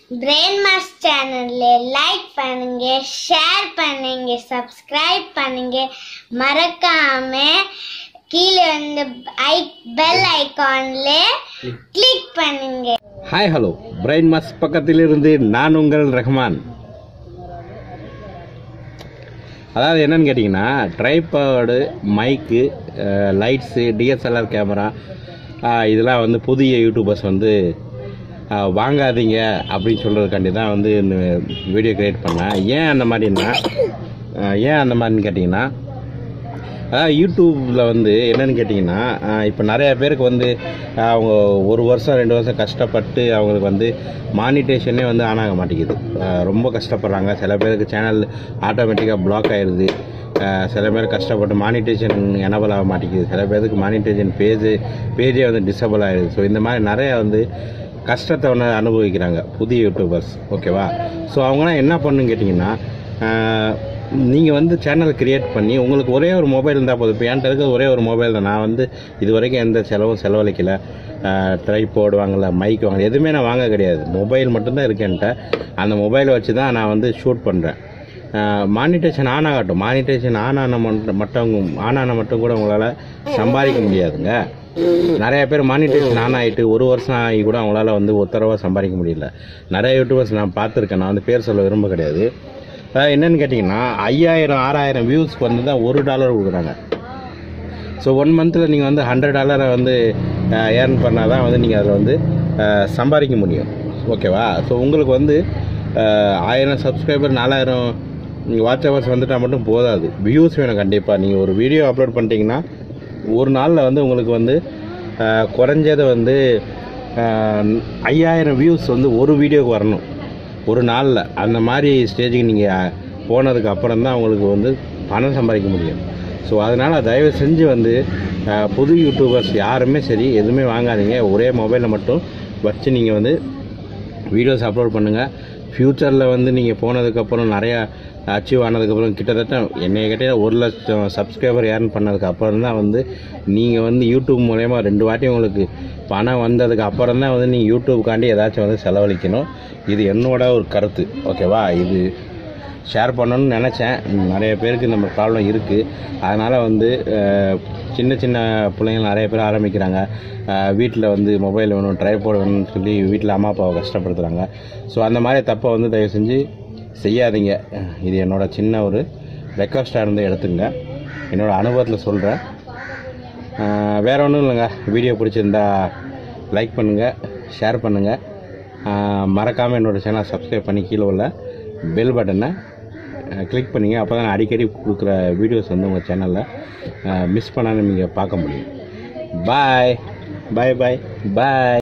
brain mass சேனல்ல like பண்ணுங்க share பண்ணுங்க சப்ஸ்கிரைப் பண்ணுங்க மறக்காம கீழே வந்து ஐ பெல் ஐகான்ல கிளிக் பண்ணுங்க ஹாய் ஹலோ பிரைன் மாஸ் பக்கத்திலிருந்து நான் உங்கள் ரஹ்மான் அதாவது என்னன்னு கேட்டிங்கன்னா tripod mic lights DSLR camera இதெல்லாம் வந்து புதிய யூடியூபர்ஸ் வந்து அஹ், வாங்காதீங்க அப்படின்னு சொல்கிறதுக்காண்டி தான் வந்து இந்த வீடியோ கிரியேட் பண்ணேன் ஏன் அந்த மாதிரின்னா அஹ், ஏன் அந்த மாதிரின்னு கேட்டிங்கன்னா அதாவது யூடியூப்பில் வந்து என்னன்னு கேட்டிங்கன்னா இப்போ நிறைய பேருக்கு வந்து ஆஹ் அவங்க ஒரு வருஷம் ரெண்டு வருஷம் கஷ்டப்பட்டு அவங்களுக்கு வந்து மானிட்டேஷனே வந்து ஆன் ஆக மாட்டேங்குது ஆஹ் ரொம்ப கஷ்டப்படுறாங்க சில பேருக்கு சேனல் ஆட்டோமேட்டிக்காக பிளாக் ஆயிடுது ஆஹ் சில பேர் கஷ்டப்பட்டு மானிட்டேஷன் எனபிள் ஆக மாட்டேங்குது சில பேருக்கு மானிட்டேஷன் பேஜ் பேஜே வந்து டிசபிள் ஆயிடுது ஸோ இந்த மாதிரி நிறைய வந்து கஷ்டத்தை வந்து அனுபவிக்கிறாங்க புதிய யூடியூபர்ஸ் ஓகேவா ஸோ அவங்களாம் என்ன பண்ணுன்னு கேட்டிங்கன்னா நீங்கள் வந்து சேனல் கிரியேட் பண்ணி உங்களுக்கு ஒரே ஒரு மொபைல் இருந்தால் போதும் இப்போ என்கிட்ட இருக்கிறது ஒரே ஒரு மொபைல் தான் நான் வந்து இது வரைக்கும் எந்த செலவும் செலவழிக்கல ட்ரைபோர்டு வாங்கல மைக் வாங்கல எதுவுமே நான் வாங்க கிடையாது மொபைல் மட்டும்தான் இருக்கு என்கிட்ட அந்த மொபைலை வச்சு தான் நான் வந்து ஷூட் பண்ணுறேன் மானிட்டேஷன் ஆன் ஆகட்டும் மானிட்டேஷன் ஆன் ஆன மட்டும் மட்டும் ஆன் ஆன மட்டும் கூட உங்களால் சம்பாதிக்க முடியாதுங்க நிறைய பேர் மானிட்டேஷன் ஆன் ஆகிட்டு ஒரு வருஷம் ஆகி கூட அவங்களால வந்து ஒத்தரவா சம்பாதிக்க முடியல நிறைய யூடியூபர்ஸ் நான் பார்த்துருக்கேன் நான் வந்து பேர் சொல்ல விரும்ப கிடையாது அதாவது என்னன்னு கேட்டிங்கன்னா ஐயாயிரம் ஆறாயிரம் வியூஸ்க்கு வந்து தான் ஒரு டாலர் கொடுக்குறாங்க ஸோ ஒன் மந்தில் நீங்கள் வந்து ஹண்ட்ரட் டாலரை வந்து ஏர்ன் பண்ணால் தான் வந்து நீங்கள் அதில் வந்து அஹ், சம்பாதிக்க முடியும் ஓகேவா ஸோ உங்களுக்கு வந்து அஹ், ஆயிரம் சப்ஸ்கிரைபர் நாலாயிரம் வாட்ச் ஹவர்ஸ் வந்துட்டால் மட்டும் போதாது வியூஸ் வேணும் கண்டிப்பாக நீங்கள் ஒரு வீடியோ அப்லோட் பண்ணிட்டீங்கன்னா ஒரு நாளில் வந்து உங்களுக்கு வந்து அஹ், குறைஞ்சது வந்து அஹ், ஐயாயிரம் வியூஸ் வந்து ஒரு வீடியோக்கு வரணும் ஒரு நாளில் அந்த மாதிரி ஸ்டேஜுக்கு நீங்கள் போனதுக்கு அப்புறம் தான் உங்களுக்கு வந்து பணம் சம்பாதிக்க முடியும் ஸோ அதனால் தயவு செஞ்சு வந்து அஹ், புது யூடியூபர்ஸ் யாருமே சரி எதுவுமே வாங்காதீங்க ஒரே மொபைலில் மட்டும் வச்சு நீங்கள் வந்து வீடியோஸ் அப்லோட் பண்ணுங்கள் ஃப்யூச்சரில் வந்து நீங்கள் போனதுக்கப்புறம் நிறையா அச்சீவ் ஆனதுக்கப்புறம் கிட்டத்தட்ட என்னைய கேட்டால் ஒரு லட்சம் சப்ஸ்கிரைபர் ஏர்ன் பண்ணதுக்கு அப்புறம் தான் வந்து நீங்கள் வந்து யூடியூப் மூலயமா ரெண்டு வாட்டி உங்களுக்கு பணம் வந்ததுக்கு அப்புறம் தான் வந்து நீங்கள் யூடியூப்காண்டி ஏதாச்சும் வந்து செலவழிக்கணும் இது என்னோட ஒரு கருத்து ஓகேவா இது ஷேர் பண்ணணும்னு நினச்சேன் நிறைய பேருக்கு இந்த ப்ராப்ளம் இருக்குது அதனால் வந்து அஹ், சின்ன சின்ன பிள்ளைங்க நிறைய பேர் ஆரம்பிக்கிறாங்க வீட்டில் வந்து மொபைல் வேணும் ட்ரைபோர்ட் வேணும்னு சொல்லி வீட்டில் அம்மா அப்பாவை கஷ்டப்படுத்துகிறாங்க ஸோ அந்த மாதிரி தப்பை வந்து தயவு செஞ்சு செய்யாதீங்க அஹ், இது என்னோட சின்ன ஒரு ரெக்வஸ்ட்டாக இருந்து எடுத்துங்க என்னோட அனுபவத்தில் சொல்கிறேன் வேறு ஒன்றும் இல்லைங்க வீடியோ பிடிச்சிருந்தா லைக் பண்ணுங்கள் ஷேர் பண்ணுங்கள் மறக்காமல் என்னோட சேனல் சப்ஸ்கிரைப் பண்ணி கீழே உள்ள பெல் பட்டனை கிளிக் பண்ணிங்க அப்போ தான் நான் அடிக்கடி கொடுக்குற வீடியோஸ் வந்து உங்கள் சேனலில் மிஸ் பண்ணாமல் நீங்கள் பார்க்க முடியும் பாய் பாய் பாய் பாய்